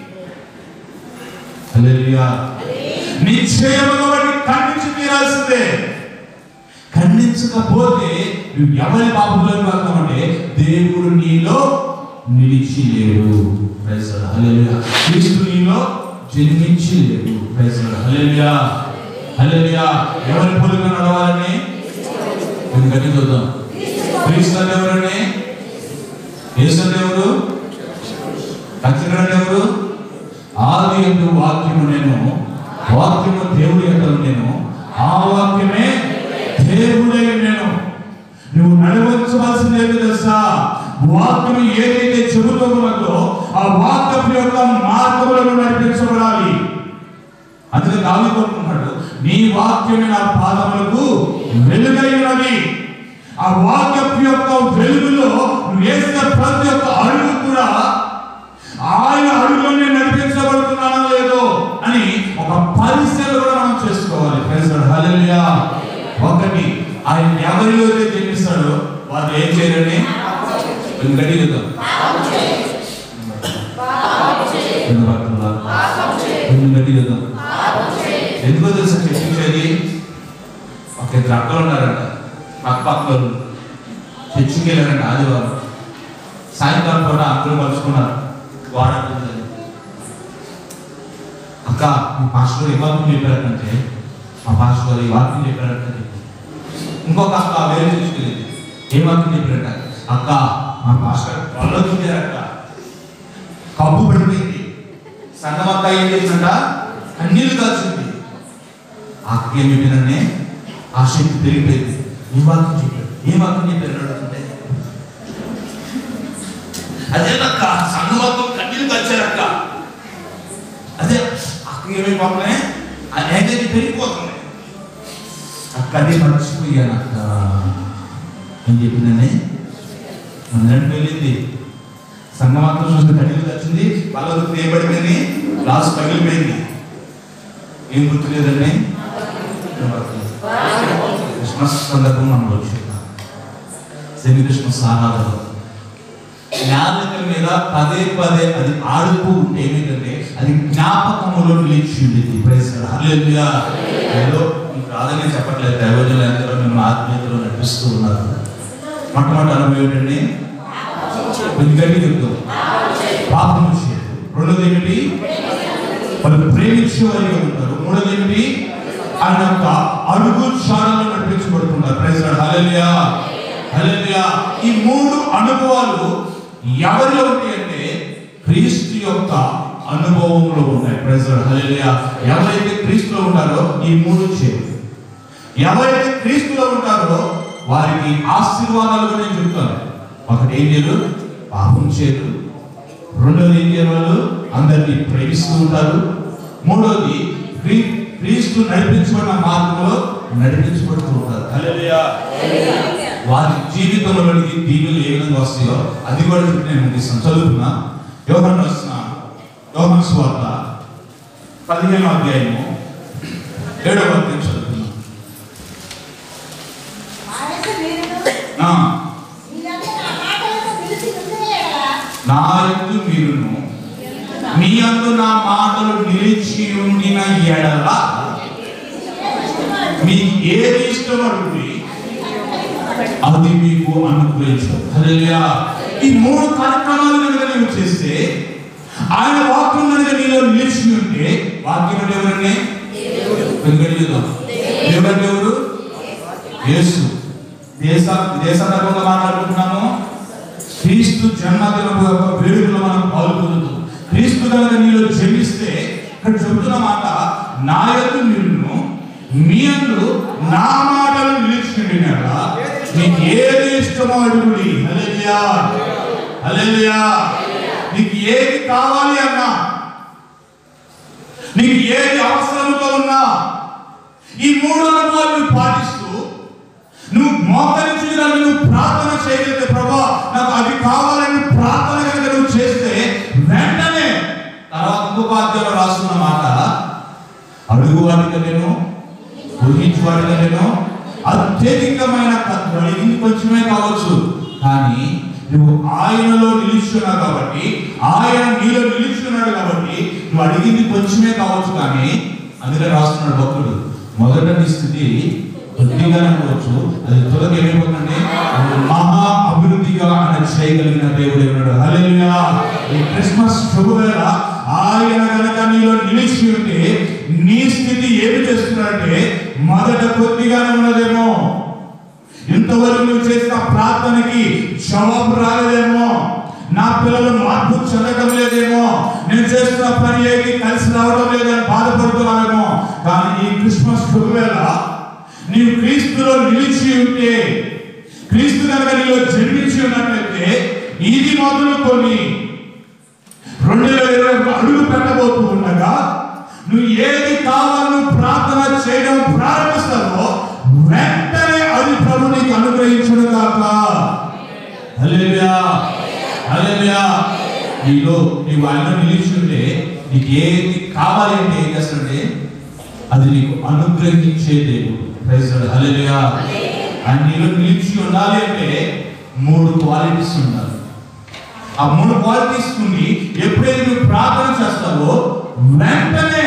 హల్లెలూయా నిశ్చయముగా వాటిని ఖండించి తీరాల్సిందే ఖండించకపోతే నువ్వు ఎవరి పాపంలోకి వెళ్తామంటే దేవుడు నీలో నిలిచి లేడు ప్రైజ్ లార్డ్. హల్లెలూయా క్రీస్తు నీలో జన్మించి లేడు ప్రైజ్ లార్డ్. హల్లెలూయా హల్లెలూయా ఎవరి పోలిక నడవాలని ఇది గట్టి చూద్దాం క్రీస్తు అంటే ఎవరండి యేసు అంటే ఎవరు రక్షకుడు అంటే ఎవరు ఆది ఎందు వాక్యము నేను వాక్యము దేవుడి యొక్క నేను ఆ వాక్యమే దేవుడే నేను నువ్వు నడవలసింది ఏమి తెలుసా వాక్యం ఏదైతే చెబుతూ ఉన్నదో ఆ వాక్యం యొక్క మార్గములను నడిపించబడాలి అందుకే దావి కోరుకుంటున్నాడు నీ వాక్యమే నా పాదములకు వెలుగై ఉన్నది ఆ వాక్యం యొక్క వెలుగులో నువ్వు వేసిన ప్రతి ఒక్క అడుగు కూడా ఆయన అడుగులోనే నడిపించబడుతున్నానో లేదో అని ఒక పరిశీలన కూడా మనం చేసుకోవాలి ప్రైజ్ లార్డ్. హల్లెలూయా ఒకటి ఆయన ఎవరిలో అయితే జన్మిస్తాడో వాళ్ళు ఏం చేయరని గడి చూద్దాం గడి చూద్దాం ఎందుకో తెలుసా చర్చించేది ఒక ఇద్దరు అక్కలు ఉన్నారంట పక్క పక్కలు చర్చికి వెళ్ళారంట ఆదివారం సాయంకాలం పూట అక్కలు కలుసుకున్నారు వాడకుందని అక్క మీ పాస్టర్ గారు ఏ వాక్యం చెప్పారంటే మా పాస్టర్ గారు ఈ వాక్యం చెప్పారంటే ఇంకొక అక్క వేరే చూసుకెళ్ళింది ఏ వాక్యం చెప్పారట అక్క మా పాస్టర్ వాళ్ళు చూపారట కబ్బు పడిపోయింది సంఘం అక్క ఏం చేసిందంట కన్నీళ్ళు కాల్చింది ఆ అక్క ఏం చెప్పిందంటే ఆ శక్తి పెరిగిపోయింది ఏ వాక్యం చెప్పారు ఏ వాక్యం చెప్పారు అని అడుగుతుంటే అదే అక్క సంఘం మొత్తం కన్నీళ్ళు కాల్చారక్క అదే అక్క ఏమైపోతున్నాయి ఆ యాంగ్జైటీ పెరిగిపోతుంది అక్కడే మర్చిపోయాను అక్క ఏం చెప్పిందని అందరికి వెళ్ళింది సంఘం అంతా చూస్తే కన్నీళ్ళు వచ్చింది వాళ్ళకు తేబడిపోయింది లాస్ట్ పగిలిపోయింది ఏం గుర్తులేదండి క్రిస్మస్ సందర్భం మనం వచ్చుకున్నాం సెమీ క్రిస్మస్ ఆరాధన జ్ఞాపకం మీద పదే పదే అది ఆడుతూ ఉంటే ఏమిటంటే అది జ్ఞాపకములో నిలిచి ఉండేది ప్రైజ్ హల్లెలూయా ఏదో ఈ ప్రాధాన్యత చెప్పట్లేదు దైవజనులు ఎందరో మేము ఆత్మీయతలో నడిపిస్తూ ఉన్నారు మొట్టమొదటి అనుభవం ఏంటండి కొంచెం గట్టి చెప్తాం పాపం చేయదు రెండోది ఏమిటి వాళ్ళు ప్రేమించే వారిగా ఉంటారు మూడోది ఏమిటి ఆయన యొక్క అడుగు చాలలో నడిపించబడుతున్నారు ప్రైజ్ హల్లెలూయా హల్లెలూయా ఈ మూడు అనుభవాలు ఎవరిలో ఉంటాయి అంటే క్రీస్తు యొక్క అనుభవంలో ఉన్నాయి ప్రైజ్ హల్లెలూయా ఎవరైతే క్రీస్తులో ఉంటారో ఈ మూడు చేయరు ఎవరైతే క్రీస్తులో ఉంటారో వారికి ఆశీర్వాదాలు కూడా నేను చెప్తాను ఒకటి ఏం చేయరు పాపం చేయరు రెండోది ఏం చేయరు వాళ్ళు అందరినీ ప్రేమిస్తూ ఉంటారు మూడోది క్రీ- క్రీస్తు నడిపించబడిన మార్గంలో నడిపించబడుతూ ఉంటారు హల్లెలూయా వారి జీవితంలోనికి దీవులు ఏ విధంగా వస్తాయో అది కూడా చెప్పి నేను ముగిస్తాను చదువుతున్నా యోహన్ వస్తున్న యోహన్ స్వార్త పదిహేను అధ్యాయము ఏడవ అధ్యాయం చదువుతున్నా ఆ, నా యందు మీరును మీ అందు నా మాటలు నిలిచి ఉండిన ఎడల మీకు ఏది ఇష్టపడుతుంది అది మీకు అనుగ్రహించు హల్లెలూయా ఈ మూడు కార్యక్రమాలు కనుక నీవు చేస్తే ఆయన వాక్యం కనుక నీలో నిలిచి ఉంటే వాక్యం అంటే ఎవరండి వెనుకటి చూద్దాం ఎవరంటే ఎవరు యేసు దేశ దేశ ధర్మంగా మాట్లాడుకుంటున్నాము క్రీస్తు జన్మదినపు యొక్క వేడుకలో మనం పాల్గొందుతూ క్రీస్తు కనుక నీలో జన్మిస్తే ఇక్కడ చెబుతున్న మాట నా యొక్క నిన్ను మీ అందు నా మాటలు నిలిచినగా నీకు ఏది ఇష్టమో అడుగుడి హల్లెలూయా హల్లెలూయా నీకు ఏది కావాలి అన్నా నీకు ఏది అవసరంతో ఉన్నా ఈ మూడు అనుభవాలు నువ్వు పాటిస్తూ నువ్వు మోకరించడానికి నువ్వు ప్రార్థన చేయగలిగితే ప్రభా నాకు అది కావాలని ప్రార్థన కనుక నువ్వు చేస్తే వెంటనే తర్వాత ఇంకొక అధ్యాయంలో రాస్తున్న మాట అడుగు వాటిగా నేను ఊహించు వాటిగా నేను అత్యధికమైన ఖర్చు అడిగింది కొంచెమే కావచ్చు కానీ నువ్వు ఆయనలో నిలుచున్నావు కాబట్టి ఆయన నీలో నిలుచున్నాడు కాబట్టి నువ్వు అడిగింది కొంచెమే కావచ్చు కానీ అందుకే రాస్తున్నాడు భక్తుడు మొదట నీ స్థితి కొద్దిగా అనుకోవచ్చు అది త్వరగా ఏమైపోతుందంటే మహా అభివృద్ధిగా ఆయన చేయగలిగిన దేవుడు ఉన్నాడు హల్లెలూయా ఈ క్రిస్మస్ శుభవేళ ఆయన కనుక నీలో నిలిచి ఉంటే నీ స్థితి ఏమి చేస్తున్నాడంటే మొదట కొద్దిగానే ఉన్నదేమో ఇంతవరకు నువ్వు చేసిన ప్రార్థనకి జవాబు రాలేదేమో నా పిల్లలు మార్పు చెందడం లేదేమో నేను చేస్తున్న పని ఏది కలిసి రావడం లేదని బాధపడుతున్నావేమో కానీ ఈ క్రిస్మస్ శుభవేళ నీవు క్రీస్తులో నిలిచి ఉంటే క్రీస్తు కనుక నీలో జన్మించి ఉన్నట్లయితే ఇది మొదలుకొని రెండు వేల ఇరవై ఒకటి అడుగు పెట్టబోతూ ఉండగా నువ్వు ఏది కావాలని ప్రార్థన చేయడం ప్రారంభిస్తావో వెంటనే అది ప్రభు నీకు అనుగ్రహించడు కాక హల్లెలూయా హల్లెలూయా నీలో నీవు ఆయన నిలిచి ఉంటే నీకు ఏది కావాలి అంటే ఏం చేస్తాడంటే అది నీకు అనుగ్రహించే దేవుడు ప్రైజ్ హల్లెలూయా ఆయన నీలో నిలిచి ఉండాలి అంటే మూడు క్వాలిటీస్ ఉండాలి ఆ మూడు క్వాలిటీస్ నుండి ఎప్పుడైతే నువ్వు ప్రార్థన చేస్తావో వెంటనే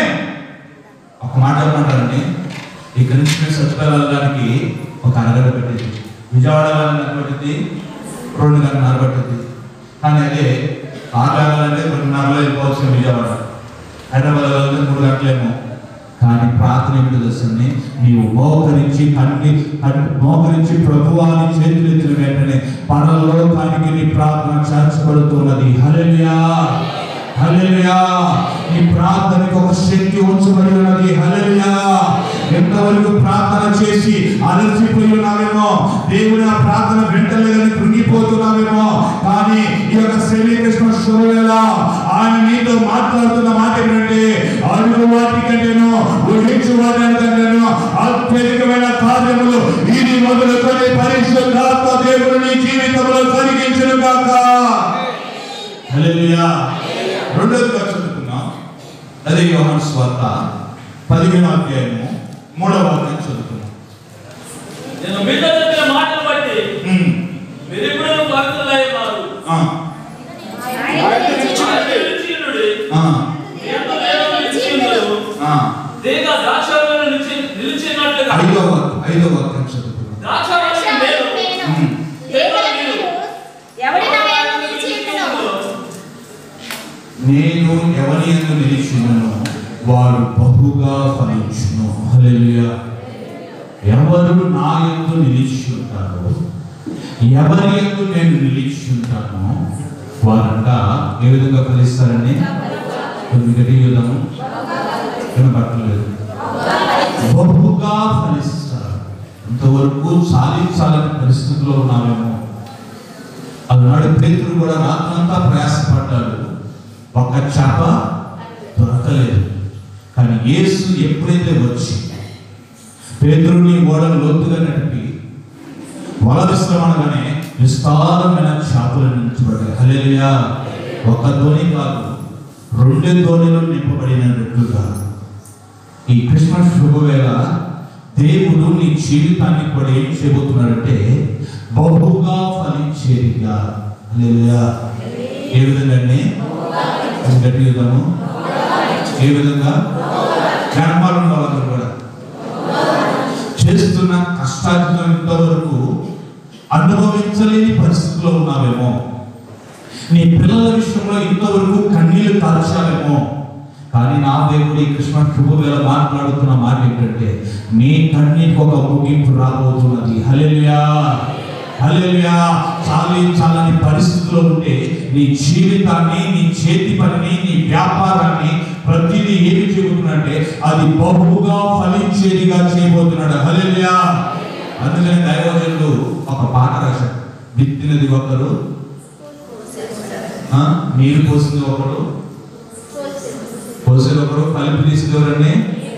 ఒక మాట ఏమంటారండి ఇక్కడి నుంచి మేము సత్యపల్లి వెళ్ళడానికి ఒక అరగంట పెట్టింది విజయవాడ వెళ్ళడానికి పట్టింది రెండు గంటన్నర పట్టింది కానీ అదే కార్ వెళ్ళాలంటే రెండున్నరలో వెళ్ళిపోవచ్చు విజయవాడ హైదరాబాద్ వెళ్తే మూడు గంటలేమో కానీ ప్రార్థన ఏమిటో తెలుస్తుంది నీవు మోకరించి కన్ని కన్ని మోకరించి ప్రభువాని చేతులు ఎత్తిన వెంటనే పరలోకానికి నీ ప్రార్థన చేర్చబడుతున్నది హల్లెలూయా హల్లెలూయా నీ ప్రార్థనకు ఒక శక్తి ఉంచబడి ఉన్నది హల్లెలూయా ఎంతవరకు ప్రార్థన చేసి అలసిపోయి ఉన్నావేమో దేవుడు ఆ ప్రార్థన వెంటలేదని కృంగిపోతున్నావేమో కానీ ఈ యొక్క శ్రీకృష్ణ శుభవేళ ఆయన నీతో మాట్లాడుతున్న మాట ఏంటంటే అడుగు వాటి కంటేను ఊహించు వాటి కంటేను అత్యధికమైన కార్యములు ఇది మొదలుకొని పరిశుద్ధాత్మ దేవుడు నీ జీవితంలో జరిగించను కాక హల్లెలూయా రెండోదిగా చదువుకున్నాం అదే యోహాను స్వార్త పదిహేను అధ్యాయము మూడవ వాక్యం చదువుకున్నాం నేను మీతో చెప్పిన మాటలు బట్టి ఉమ్, మీరు ఇప్పుడు భక్తులై ఉన్నారు ఆ, ఆయన నిలిచినట్టు నిలిచియుండుడి. ఆ, ఎందు దేవుడు నిలిచియుండును. ఆ. తీగ ద్రాక్షావళిలో నిలిచి నిలిచినట్లుగా ఐదవ వాక్యం ఐదవ వాక్యం చదువుకున్నాం ద్రాక్షావళి నేను ఉమ్. దేవుడు మీరు ఎవరి నాయందు నిలిచి ఉండును? నేను ఎవరి ఎందు నిలిచినను వారు బహుగా ఫలించును హల్లెలూయా ఎవరు నా ఎందు నిలిచి ఉంటారో ఎవరి ఎందు నేను నిలిచి ఉంటానో వారంట ఏ విధంగా ఫలిస్తారని కొన్ని గది యుద్ధము వినపట్టలేదు బహుగా ఫలిస్తారు ఇంతవరకు సాధించాలని పరిస్థితిలో ఉన్నామేమో అలనాడు పేతురు కూడా రాత్రంతా ప్రయాసపడ్డాడు ఒక చేప దొరకలేదు కానీ యేసు ఎప్పుడైతే వచ్చి పేతురుని ఓడలు లోతుగా నడిపి వల విశ్రమణగానే విస్తారమైన చేపలు నిలిచబడ్డాయి హల్లెలూయా ఒక ధోని కాదు రెండు ధోనిలు నింపబడినట్లుగా ఈ క్రిస్మస్ శుభవేళ దేవుడు నీ జీవితాన్ని కూడా ఏం చేయబోతున్నాడంటే బహుగా ఫలించేదిగా హల్లెలూయా ఏ విధంగా అండి అది గట్టి యుద్ధము ఏ విధంగా జ్ఞానమాలు ఉన్న వాళ్ళందరూ కూడా చేస్తున్న కష్టార్జితం ఇంతవరకు అనుభవించలేని పరిస్థితిలో ఉన్నావేమో నీ పిల్లల విషయంలో ఇంతవరకు కన్నీళ్లు కార్చావేమో కానీ నా దేవుడు ఈ కృష్ణ శుభవేళ మాట్లాడుతున్న మాట ఏంటంటే నీ కన్నీకి ఒక ముగింపు రాబోతున్నది హల్లెలూయా హల్లెలూయా చాలి చాలని పరిస్థితిలో ఉంటే నీ జీవితాన్ని నీ చేతి పనిని నీ వ్యాపారాన్ని ప్రతిదీ ఏమి చేయబోతున్నాడంటే అది బహుగా ఫలించేదిగా చేయబోతున్నాడు హల్లెలూయా అందుకని దైవజనుడు ఒక పాట రాశాడు విత్తినది ఒకరు ఆ, నీరు పోసింది ఒకరు పోసేది ఒకరు ఫలింపు తీసేది ఎవరండి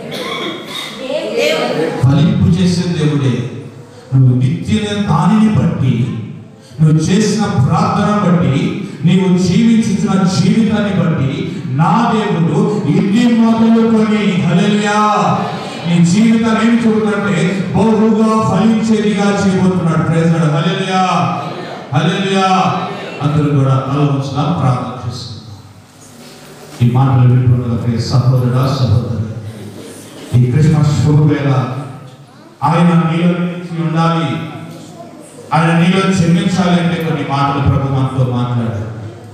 ఫలింపు చేసే దేవుడే నువ్వు నిత్య దానిని బట్టి నువ్వు చేసిన ప్రార్థన బట్టి నీవు జీవించుతున్న జీవితాన్ని బట్టి నా దేవుడు ఇది మొదలుకొని హల్లెలూయా నీ జీవితాన్ని ఏం చూడంటే బహుగా ఫలించేదిగా చేయబోతున్నాడు ప్రేజడు హల్లెలూయా హల్లెలూయా అందరూ కూడా ఆలోచన ప్రార్థన చేస్తున్నారు ఈ మాటలు వింటున్న ప్రియ సహోదరుడా సహోదరు ఈ క్రిస్మస్ శుభవేళ ఆయన నీలో నిలిచి ఉండాలి ఆయన నీలో చెల్లించాలి అంటే కొన్ని మాటలు ప్రభు మనతో మాట్లాడారు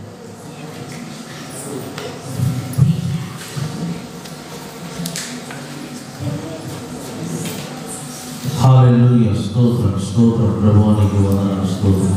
హల్లెలూయా స్తోత్రం స్తోత్రం ప్రభువానికి వందనాలు స్తోత్రం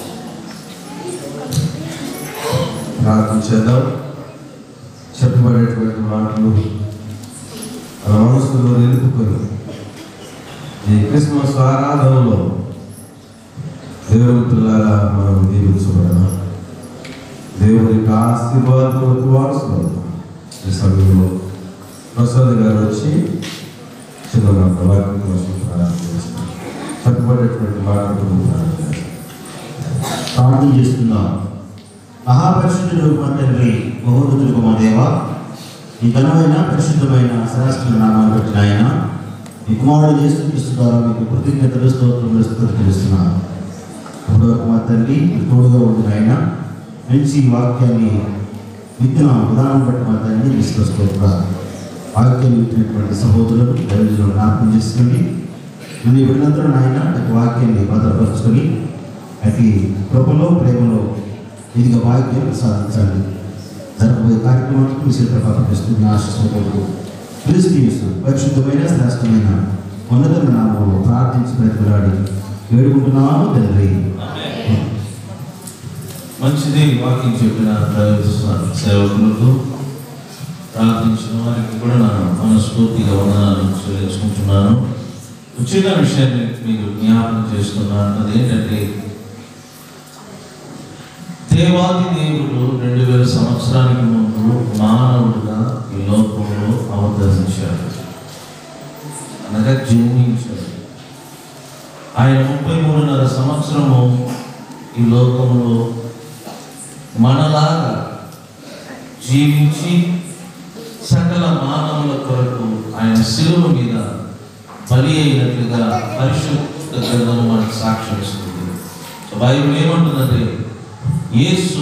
ప్రార్థన చేద్దాం చెప్పబడేటువంటి మాటలు మన మనసులో నిలుపుకొని ఈ క్రిస్మస్ ఆరాధనలో దేవుని పిల్లగా మనం దీవించబడదాం దేవుని యొక్క ఆశీర్వాదములకు వారసులు ఈ సమయంలో ప్రసాద్ గారు వచ్చి చిన్న వాక్యం కోసం ప్రార్థన చేస్తారు చెప్పబడేటువంటి మాటలు ప్రార్థన చేస్తారు ప్రార్థన చేస్తున్నాం మహాపరిశుద్ధుడు మా తండ్రి బహుమతులకు మా దేవ ఈ ఘనమైన పరిశుద్ధమైన శాస్త్ర నామాలు పెట్టిన ఆయన ఈ కుమారుడు చేస్తూ క్రీస్తు ద్వారా మీకు కృతజ్ఞతలు స్తోత్రములు స్తుతులు తెలుస్తున్నాను ఇప్పుడు మా తండ్రి మీకు తోడుగా ఉండిన ఆయన మంచి వాక్యాన్ని విత్తన విధానం బట్టి మా తండ్రి తీసుకొస్తూ వాక్యాన్ని విత్తినటువంటి సహోదరులు దైవజనులు జ్ఞాపకం చేసుకుని మీ విన్నంతరం నాయన అటు వాక్యాన్ని భద్రపరుచుకొని అటు కృపలో ప్రేమలో ఇదిగా వాక్యం సాధించండి జరగబోయే కార్యక్రమానికి మీ శిల్ప పాత్రిస్తున్న ఆశిస్తూ క్రీస్తు యేసు పరిశుద్ధమైన శ్రేష్టమైన ఉన్నతమైన నామంలో ప్రార్థించి ప్రతిలాడి వేడుకుంటున్నాను తండ్రి మంచిది వాక్యం చెప్పిన ప్రవేశిస్తున్న సేవకులకు ప్రార్థించిన వారికి కూడా నా మనస్ఫూర్తిగా వందనాలు చెల్లించుకుంటున్నాను ఒక చిన్న విషయాన్ని మీకు జ్ఞాపకం చేస్తున్నాను అదేంటంటే దేవాది దేవుడు రెండు వేల సంవత్సరానికి ముందు మానవుడుగా ఈ లోకంలో అవతరించాడు అనగా జన్మించాడు ఆయన ముప్పై మూడున్నర సంవత్సరము ఈ లోకంలో మనలాగా జీవించి సకల మానవుల కొరకు ఆయన శిలువ మీద బలి అయినట్లుగా పరిశుద్ధ గ్రంథం మనకు సాక్ష్యం ఇస్తుంది సో బైబిల్ ఏమంటుందంటే యేసు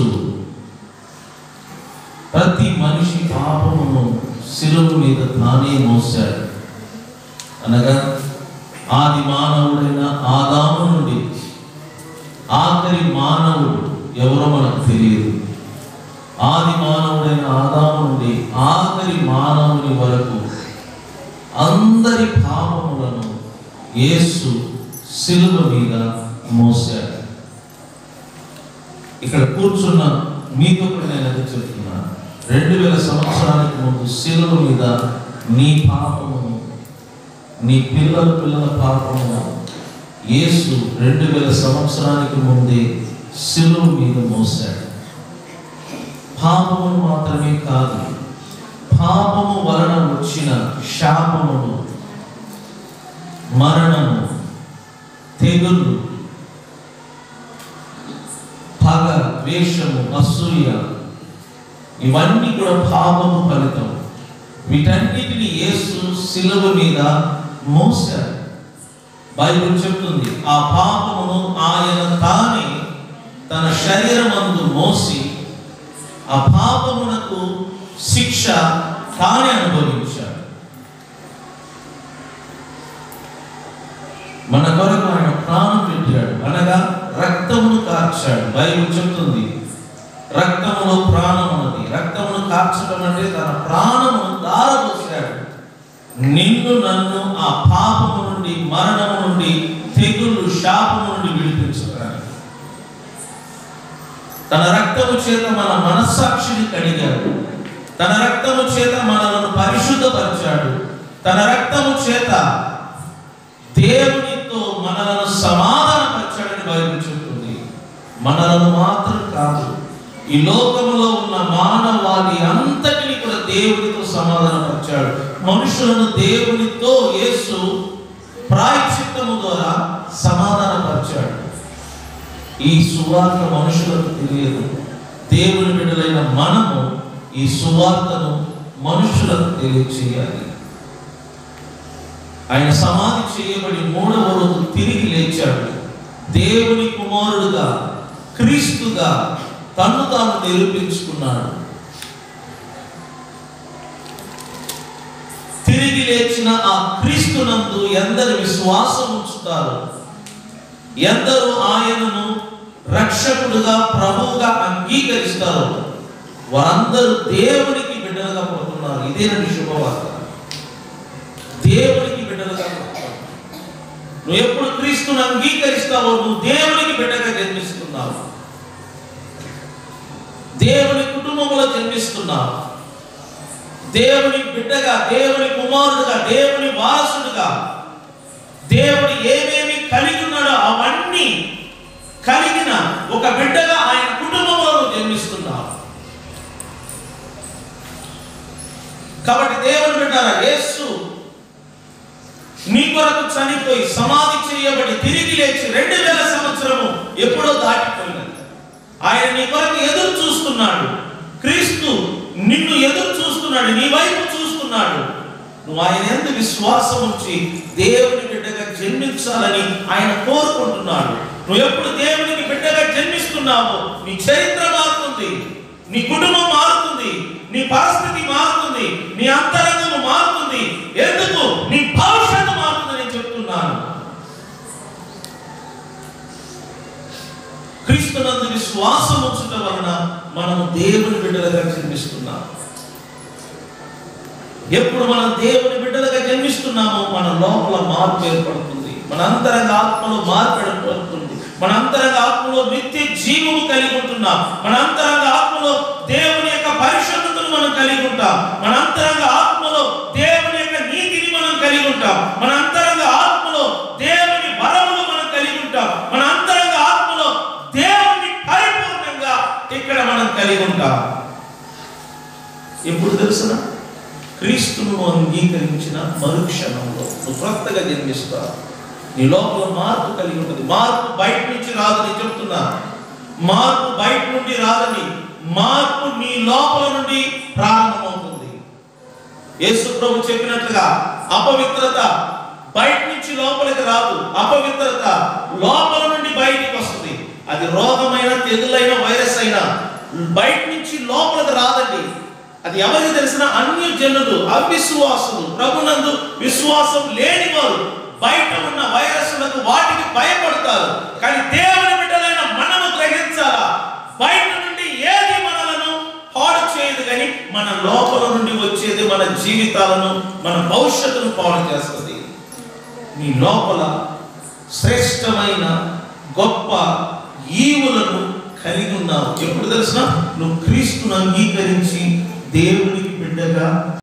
ప్రతి మనిషి పాపమును శిలువ మీద తానే మోశాడు అనగా ఆది మానవుడైన ఆదాము నుండి ఆఖరి మానవుడు ఎవరో మనకు తెలియదు ఆది మానవుడైన ఆదాము నుండి ఆఖరి మానవుని వరకు అందరి పాపములను యేసు శిలువ మీద మోసాడు ఇక్కడ కూర్చున్న మీతో కూడా నేను అది చెప్తున్నాను రెండు వేల సంవత్సరానికి ముందు శిలువ మీద నీ పాపమును నీ పిల్లల పిల్లల పాపమును యేసు రెండు వేల సంవత్సరానికి ముందే శిలువ మీద మోసాడు పాపమును మాత్రమే కాదు పాపము వలన వచ్చిన శాపమును మరణము తెగులు పగ ద్వేషము అసూయ ఇవన్నీ కూడా పాపము ఫలితం వీటన్నిటిని యేసు శిలువ మీద మోసాడు బైబిల్ చెప్తుంది ఆ పాపమును ఆయన తానే తన శరీరమందు మోసి ఆ పాపమునకు శిక్ష తానే అనుభవించాడు మన కొరకు ఆయన ప్రాణం పెట్టాడు అనగా రక్తమును కార్చాడు బైబిల్ చెప్తుంది రక్తములో ప్రాణం ఉన్నది రక్తమును కార్చడం అంటే తన ప్రాణమును దారపోసాడు నిన్ను నన్ను ఆ పాపము నుండి మరణము నుండి తెగులు శాపము నుండి విడిపించడానికి తన రక్తము చేత మన మనస్సాక్షిని కడిగాడు తన రక్తము చేత మనలను పరిశుద్ధపరిచాడు తన రక్తము చేత దేవునితో మనలను సమాధానపరచాడని బైబిల్ చెప్తుంది మనలను మాత్రం కాదు ఈ లోకంలో ఉన్న మానవాళి అంతటిని కూడా దేవునితో సమాధానపరిచాడు మనుషులను దేవునితో యేసు ప్రాయశ్చిత్తము ద్వారా సమాధానపరిచాడు ఈ సువార్త మనుషులకు తెలియదు దేవుని బిడ్డలైన మనము ఈ సువార్తను మనుషులకు తెలియచేయాలి ఆయన సమాధి చేయబడి మూడవ రోజు తిరిగి లేచాడు దేవుని కుమారుడుగా క్రీస్తుగా తన్ను తాను నిరూపించుకున్నాడు తిరిగి లేచిన ఆ క్రీస్తునందు ఎందరు విశ్వాసం ఉంచుతారు ఎందరు ఆయనను రక్షకుడుగా ప్రభువుగా అంగీకరిస్తారో వారందరూ దేవునికి బిడ్డలుగా పడుతున్నారు ఇదేనండి శుభవార్త దేవునికి బిడ్డలుగా పడుతున్నారు నువ్వు ఎప్పుడు క్రీస్తును అంగీకరిస్తావో నువ్వు దేవునికి బిడ్డగా జన్మిస్తున్నావు దేవుని కుటుంబంలో జన్మిస్తున్నావు దేవుని బిడ్డగా దేవుని కుమారుడుగా దేవుని వారసుడుగా దేవుడు ఏమేమి కలిగి ఉన్నాడో అవన్నీ కలిగిన ఒక బిడ్డగా ఆయన కుటుంబంలో నువ్వు జన్మిస్తున్నావు కాబట్టి దేవుని బిడ్డారా యేసు నీ కొరకు చనిపోయి సమాధి చేయబడి తిరిగి లేచి రెండు వేల సంవత్సరము ఎప్పుడో దాటిపోయినది ఆయన నీ కొరకు ఎదురు చూస్తున్నాడు క్రీస్తు నిన్ను ఎదురు చూస్తున్నాడు నీ వైపు చూస్తున్నాడు నువ్వు ఆయన ఎందు విశ్వాసం ఉంచి దేవుని బిడ్డగా జన్మించాలని ఆయన కోరుకుంటున్నాడు నువ్వు ఎప్పుడు దేవునికి బిడ్డగా జన్మిస్తున్నావో నీ చరిత్ర మారుతుంది నీ కుటుంబం మారుతుంది నీ పరిస్థితి మారుతుంది నీ అంతరంగము మారుతుంది ఎందుకు నీ భవిష్యత్తు మారుతుందని నేను చెప్తున్నాను క్రీస్తునందు విశ్వాసం ఉంచడం వలన మనం దేవుని బిడ్డలుగా జన్మిస్తున్నాం ఎప్పుడు మనం దేవుని బిడ్డలుగా జన్మిస్తున్నామో మన లోపల మార్పు ఏర్పడుతుంది మన అంతరంగ ఆత్మలో మార్పు ఏర్పడుతుంది మన అంతరంగ ఆత్మలో నిత్య జీవము కలిగి ఉంటున్నాం మన అంతరంగ ఆత్మలో దేవుని యొక్క పరిశుద్ధతను మనం కలిగి ఉంటాం మన అంతరంగ ఆత్మలో దేవుని యొక్క నీతిని మనం కలిగి ఉంటాం మన అంతరంగ ఆత్మలో దేవుని వరములు మనం కలిగి ఉంటాం మన అంతరంగ ఆత్మలో దేవుని పరిపూర్ణంగా ఇక్కడ మనం కలిగి ఉంటాం ఎప్పుడు తెలుసునా క్రీస్తును అంగీకరించిన మరుక్షణంలో నువ్వు క్రొత్తగా జన్మిస్తావు నీ లోపల మార్పు కలిగి ఉంటుంది మార్పు బయట నుంచి రాదని చెప్తున్నా మార్పు బయట నుండి రాదని మార్పు నీ లోపల నుండి ప్రారంభమవుతుంది యేసు ప్రభు చెప్పినట్లుగా అపవిత్రత బయట నుంచి లోపలికి రాదు అపవిత్రత లోపల నుండి బయటికి వస్తుంది అది రోగమైన తెగులైన వైరస్ అయినా బయట నుంచి లోపలికి రాదండి అది ఎవరికి తెలిసిన అన్య జనులు అవిశ్వాసులు ప్రభునందు విశ్వాసం లేని వారు బయట ఉన్న వైరస్లకు వాటికి భయపడతారు కానీ దేవుని బిడ్డలైన మనము గ్రహించాలా బయట నుండి ఏది మనలను పాడు చేయదు కానీ మన లోపల నుండి వచ్చేది మన జీవితాలను మన భవిష్యత్తును పాడు చేస్తుంది నీ లోపల శ్రేష్టమైన గొప్ప ఈవులను కలిగి ఉన్నావు ఎప్పుడు తెలిసిన నువ్వు క్రీస్తును అంగీకరించి దేవునికి బిడ్డగా